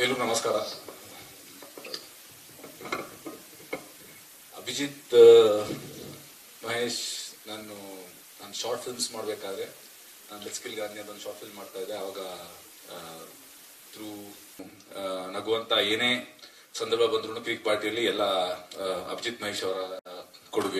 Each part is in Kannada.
ಎಲ್ರಿಗೂ ನಮಸ್ಕಾರ ಅಭಿಜಿತ್ ಮಹೇಶ್ ನಾನು ನಾನು ಶಾರ್ಟ್ ಫಿಲ್ಮ್ಸ್ ಮಾಡಬೇಕಾದ್ರೆ ನಾನು ಲೆಸ್ಕಿಲ್ ಗಾಂಧಿ ಅಂತ ಒಂದು ಶಾರ್ಟ್ ಫಿಲ್ಮ್ ಮಾಡ್ತಾ ಇದ್ದೆ ಅವಾಗ ಥ್ರೂ ನಗುವಂತ ಏನೇ ಸಂದರ್ಭ ಬಂದ್ರು ಕ್ರಿಕ್ ಪಾರ್ಟಿಯಲ್ಲಿ ಎಲ್ಲ ಆ, ಅಭಿಜಿತ್ ಮಹೇಶ್ ಅವರ ಕೊಡುಗೆ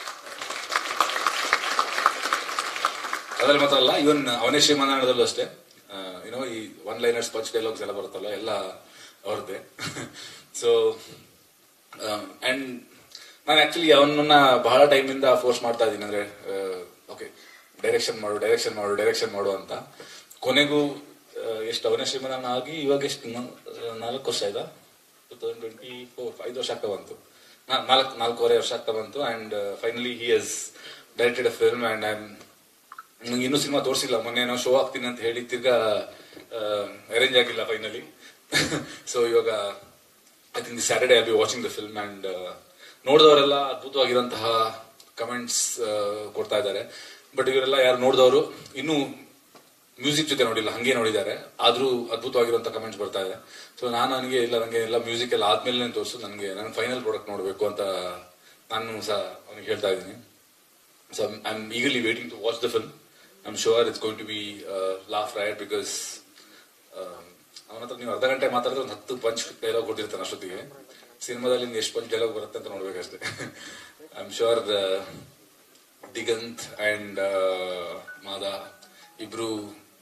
ಅದ್ರಲ್ಲಿ ಮಾತ್ರ ಅಲ್ಲ ಇವನ್ ಅವನೇ ಶ್ರೀಮಾನಾಯಣದಲ್ಲೂ ಅಷ್ಟೇ ಏನೋ ಈ ಒನ್ ಲೈನರ್ಸ್ ಪಂಚ್ ಡೈಲಾಗ್ಸ್ ಎಲ್ಲ ಬರುತ್ತಲ್ಲ ಎಲ್ಲ ಅವ್ರದ್ದೇ ಸೊ ಅಂಡ್ ನಾನು ಆಕ್ಚುಲಿ ಅವನನ್ನ ಬಹಳ ಟೈಮಿಂದ ಫೋರ್ಸ್ ಮಾಡ್ತಾ ಇದ್ದೀನಿ ಅಂದ್ರೆ ಓಕೆ ಡೈರೆಕ್ಷನ್ ಮಾಡು ಡೈರೆಕ್ಷನ್ ಮಾಡು ಡೈರೆಕ್ಷನ್ ಮಾಡು ಅಂತ ಕೊನೆಗೂ ಎಷ್ಟು ಅವನೇ ಶ್ರೀಮಾನ ಆಗಿ ಇವಾಗ ಎಷ್ಟು ನಾಲ್ಕು ವರ್ಷ ಆಯ್ತಾ ಟೂ ತೌಸಂಡ್ ಟ್ವೆಂಟಿ ಫೋರ್ ಐದು ವರ್ಷ ಆಗ್ತಾ ಬಂತು ನಾ- ನಾಲ್ಕು ನಾಲ್ಕೂವರೆ ವರ್ಷ ಆಗ್ತಾ ಬಂತು and finally he has directed a film and I ನಂಗೆ ಇನ್ನೂ ಸಿನಿಮಾ ತೋರಿಸಿಲ್ಲ ಮೊನ್ನೆ ನಾವು ಶೋ ಆಗ್ತೀನಿ ಅಂತ ಹೇಳಿ ತಿರ್ಗಾ ಅರೇಂಜ್ ಆಗಿಲ್ಲ ಫೈನಲಿ ಸೊ ಇವಾಗ I think the Saturday I be watching the film and ನೋಡಿದವರೆಲ್ಲ ಅದ್ಭುತವಾಗಿರುವಂತಹ ಕಮೆಂಟ್ಸ್ ಕೊಡ್ತಾ ಇದ್ದಾರೆ ಬಟ್ ಇವರೆಲ್ಲ ಯಾರು ನೋಡಿದವರು ಇನ್ನೂ ಮ್ಯೂಸಿಕ್ ಜೊತೆ ನೋಡಿಲ್ಲ ಹಂಗೆ ನೋಡಿದ್ದಾರೆ ಆದ್ರೂ ಅದ್ಭುತವಾಗಿರುವಂತ ಕಮೆಂಟ್ಸ್ ಬರ್ತಾ ಇದೆ ಸೊ ನಾನು ನನಗೆ ಇಲ್ಲ ನನಗೆ ಎಲ್ಲ ಮ್ಯೂಸಿಕ್ ಎಲ್ಲ ಆದ್ಮೇಲೆ ತೋರಿಸು ನನಗೆ ನನ್ನ ಫೈನಲ್ ಪ್ರಾಡಕ್ಟ್ ನೋಡಬೇಕು ಅಂತ ನಾನು ಸಹ ಅವನಿಗೆ ಹೇಳ್ತಾ ಇದ್ದೀನಿ So I'm, I'm eagerly waiting to watch the film. I'm sure it's going to be uh, laugh riot because ಅವನ ಹತ್ರ ನೀವು ಅರ್ಧ ಗಂಟೆ ಮಾತಾಡಿದ್ರೆ ಒಂದು ಹತ್ತು ಪಂಚ್ ಡೈಲಾಗ್ ಕೊಟ್ಟಿರ್ತಾನೆ ಅಷ್ಟೊತ್ತಿಗೆ ಸಿನಿಮಾದಲ್ಲಿ ಇನ್ನು ಎಷ್ಟು ಪಂಚ್ ಡೈಲಾಗ್ ಬರುತ್ತೆ ಅಂತ ನೋಡ್ಬೇಕಷ್ಟೇ I am sure Diganth and Maada ಇಬ್ರು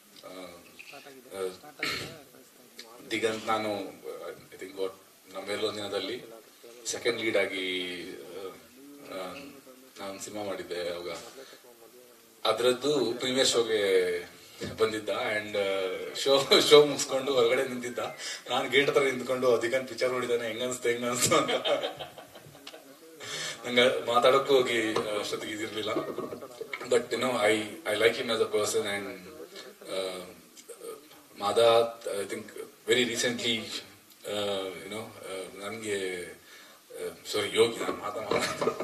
ದಿಗಂತ್ ನಾನು ಐ ಥಿಂಕ್ ನಮ್ಮೆಲ್ಲೋ ದಿನದಲ್ಲಿ ಸೆಕೆಂಡ್ ಲೀಡ್ ಆಗಿ ನಾನು ಸಿನಿಮಾ ಮಾಡಿದ್ದೆ ಅವಾಗ ಅದರದ್ದು ಪ್ರೀಮಿಯರ್ ಶೋಗೆ ಬಂದಿದ್ದ ಅಂಡ್ ಶೋ ಶೋ ಮುಗಿಸ್ಕೊಂಡು ಹೊರಗಡೆ ನಿಂತಿದ್ದ ನಾನು ಗೇಟ್ ಹತ್ರ ನಿಂತ್ಕೊಂಡು ದಿಗಂತ್ ಪಿಕ್ಚರ್ ನೋಡಿದ್ದಾನೆ ಹೆಂಗ ಅನ್ಸ್ತು ಹೆಂಗ ಅನ್ಸ್ತು ಅಂತ ನಂಗೆ ಮಾತಾಡೋಕ್ಕೂ ಹೋಗಿ ಅಷ್ಟೊತ್ತಿಗೆ ಇದಿರ್ಲಿಲ್ಲ but no I I like him as a person and Maada I think very recently you know ನನಗೆ ಸಾರಿ ಯೋಗಿ ನಾನು ಮಾತಾ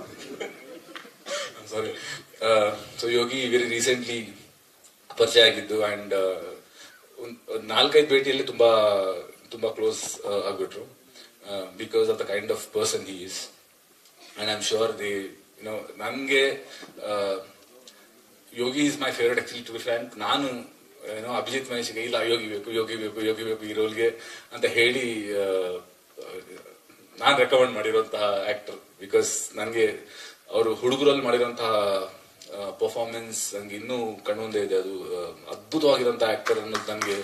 sorry so Yogi very recently ಪರಿಚಯ ಆಗಿದ್ದು ಅಂಡ್ ನಾಲ್ಕೈದು ಭೇಟಿಯಲ್ಲಿ ತುಂಬಾ ತುಂಬಾ ಕ್ಲೋಸ್ ಆಗ್ಬಿಟ್ರು because of the kind of person he is and I am sure the you know ನನಗೆ Yogi is my favourite actually to be frank ನಾನು ಏನೋ ಅಭಿಜಿತ್ ಮಹೇಶ್ಗೆ ಇಲ್ಲ ಯೋಗಿ ಬೇಕು ಯೋಗಿ ಬೇಕು ಯೋಗಿ ಬೇಕು ಈ ರೋಲ್ಗೆ ಅಂತ ಹೇಳಿ ನಾನು ರೆಕಮೆಂಡ್ ಮಾಡಿರುವಂತಹ ಆಕ್ಟರ್ ಬಿಕಾಸ್ ನನಗೆ ಅವರು ಹುಡುಗರಲ್ಲಿ ಮಾಡಿರುವಂತಹ ಪರ್ಫಾರ್ಮೆನ್ಸ್ ನಂಗೆ ಇನ್ನೂ ಕಣ್ಮುಂದೆ ಇದೆ ಅದು ಆ, ಅದ್ಭುತವಾಗಿರುವಂತಹ ಆಕ್ಟರ್ ಅನ್ನೋದು ನನಗೆ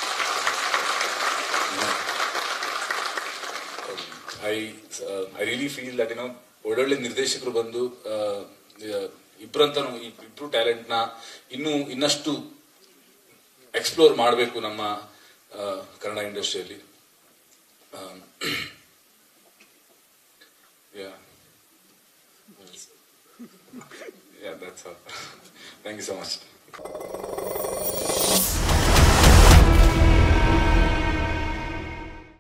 I I really feel that ಏನೋ ಒಳ್ಳೊಳ್ಳೆ ನಿರ್ದೇಶಕರು ಬಂದು ಆ, ಆ, ಇಬ್ರಂತನೂ ಈ ಇಬ್ರು ಟ್ಯಾಲೆಂಟ್ ನ ಇನ್ನೂ ಇನ್ನಷ್ಟು ಎಕ್ಸ್ಪ್ಲೋರ್ ಮಾಡಬೇಕು ನಮ್ಮ ಆ, ಕನ್ನಡ ಇಂಡಸ್ಟ್ರಿಯಲ್ಲಿ Yeah. Yeah, that's all. Thank you so much.